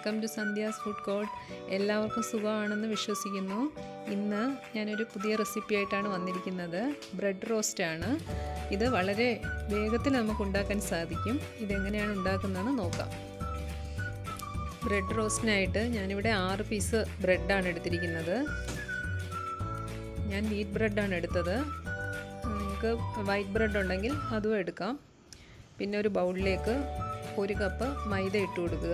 welcome to Sandhya's food court എല്ലാവർക്കും സുഖമാണെന്ന് വിശ്വസിക്കുന്നു ഇന്ന് ഞാനൊരു പുതിയ റെസിപ്പി ആയിട്ടാണ് വന്നിരിക്കുന്നത് ബ്രെഡ് റോസ്റ്റാണ് ഇത് വളരെ വേഗത്തിൽ നമുക്ക് ഉണ്ടാക്കാൻ സാധിക്കും ഇതെങ്ങനെയാണ് ഉണ്ടാക്കുന്നതെന്ന് നോക്കാം ബ്രെഡ് റോസ്റ്റിനായിട്ട് ഞാനിവിടെ ആറ് പീസ് ബ്രെഡാണ് എടുത്തിരിക്കുന്നത് ഞാൻ വീറ്റ് ബ്രെഡാണ് എടുത്തത് നിങ്ങൾക്ക് വൈറ്റ് ബ്രെഡ് ഉണ്ടെങ്കിൽ അതും എടുക്കാം പിന്നെ ഒരു ബൗളിലേക്ക് ഒരു കപ്പ് മൈദ ഇട്ട് കൊടുക്കുക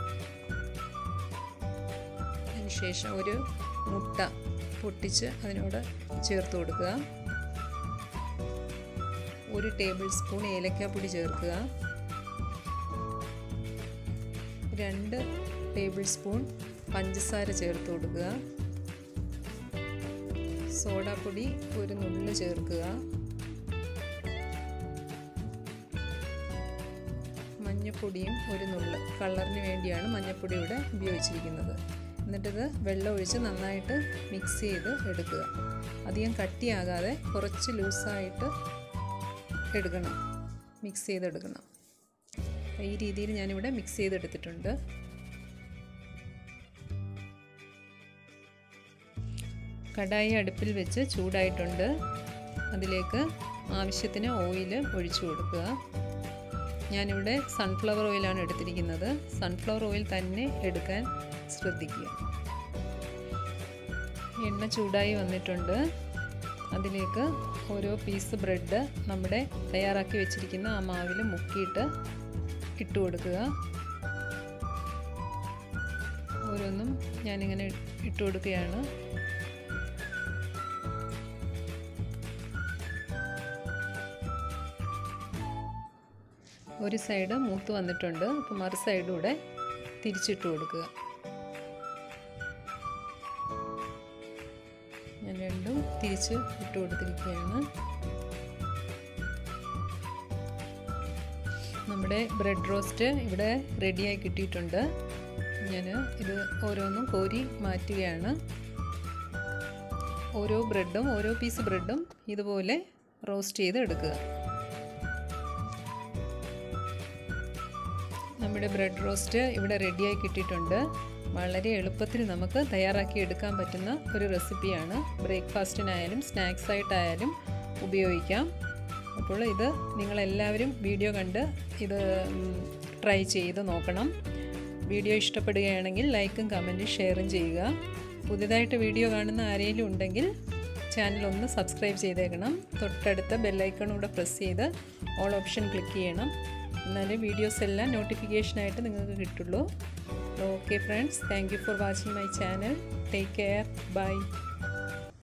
അതിനുശേഷം ഒരു മുട്ട പൊട്ടിച്ച് അതിനോട് ചേർത്ത് കൊടുക്കുക ഒരു ടേബിൾ സ്പൂൺ ഏലക്കാപ്പൊടി ചേർക്കുക രണ്ട് ടേബിൾ സ്പൂൺ പഞ്ചസാര ചേർത്ത് കൊടുക്കുക സോഡാപ്പൊടി ഒരു നുള്ള് ചേർക്കുക മഞ്ഞപ്പൊടിയും ഒരു നുള്ള് കളറിന് വേണ്ടിയാണ് മഞ്ഞപ്പൊടി ഇവിടെ ഉപയോഗിച്ചിരിക്കുന്നത് എന്നിട്ടിത് വെള്ളം ഒഴിച്ച് നന്നായിട്ട് മിക്സ് ചെയ്ത് എടുക്കുക അധികം കട്ടിയാകാതെ കുറച്ച് ലൂസായിട്ട് എടുക്കണം മിക്സ് ചെയ്തെടുക്കണം ഈ രീതിയിൽ ഞാനിവിടെ മിക്സ് ചെയ്തെടുത്തിട്ടുണ്ട് കടായി അടുപ്പിൽ വെച്ച് ചൂടായിട്ടുണ്ട് അതിലേക്ക് ആവശ്യത്തിന് ഓയിൽ ഒഴിച്ചു കൊടുക്കുക ഞാനിവിടെ സൺഫ്ലവർ ഓയിലാണ് എടുത്തിരിക്കുന്നത് സൺഫ്ലവർ ഓയിൽ തന്നെ എടുക്കാൻ ശ്രദ്ധിക്കുക എണ്ണ ചൂടായി വന്നിട്ടുണ്ട് അതിലേക്ക് ഓരോ പീസ് ബ്രെഡ് നമ്മുടെ തയ്യാറാക്കി വെച്ചിരിക്കുന്ന ആ മാവിൽ മുക്കിയിട്ട് ഇട്ട് കൊടുക്കുക ഓരോന്നും ഞാനിങ്ങനെ ഇട്ട് കൊടുക്കുകയാണ് ഒരു സൈഡ് മൂത്ത് വന്നിട്ടുണ്ട് അപ്പോൾ മറു സൈഡൂടെ തിരിച്ചിട്ട് കൊടുക്കുക ഞാൻ രണ്ടും തിരിച്ച് ഇട്ട് കൊടുത്തിരിക്കുകയാണ് നമ്മുടെ ബ്രെഡ് റോസ്റ്റ് ഇവിടെ റെഡിയായി കിട്ടിയിട്ടുണ്ട് ഞാൻ ഇത് ഓരോന്നും കോരി മാറ്റുകയാണ് ഓരോ ബ്രെഡും ഓരോ പീസ് ബ്രെഡും ഇതുപോലെ റോസ്റ്റ് ചെയ്ത് എടുക്കുക നമ്മുടെ ബ്രെഡ് റോസ്റ്റ് ഇവിടെ റെഡിയായി കിട്ടിയിട്ടുണ്ട് വളരെ എളുപ്പത്തിൽ നമുക്ക് തയ്യാറാക്കി എടുക്കാൻ പറ്റുന്ന ഒരു റെസിപ്പിയാണ് ബ്രേക്ക്ഫാസ്റ്റിനായാലും സ്നാക്സ് ആയിട്ടായാലും ഉപയോഗിക്കാം അപ്പോൾ ഇത് നിങ്ങളെല്ലാവരും വീഡിയോ കണ്ട് ഇത് ട്രൈ ചെയ്ത് നോക്കണം വീഡിയോ ഇഷ്ടപ്പെടുകയാണെങ്കിൽ ലൈക്കും കമൻറ്റും ഷെയറും ചെയ്യുക പുതിയതായിട്ട് വീഡിയോ കാണുന്ന ആരെങ്കിലും ഉണ്ടെങ്കിൽ ചാനൽ ഒന്ന് സബ്സ്ക്രൈബ് ചെയ്തേക്കണം തൊട്ടടുത്ത ബെല്ലൈക്കൺ കൂടെ പ്രസ് ചെയ്ത് ഓൾ ഓപ്ഷൻ ക്ലിക്ക് ചെയ്യണം എന്നാലേ വീഡിയോസ് എല്ലാം നോട്ടിഫിക്കേഷനായിട്ട് നിങ്ങൾക്ക് കിട്ടുള്ളൂ okay friends thank you for watching my channel take care by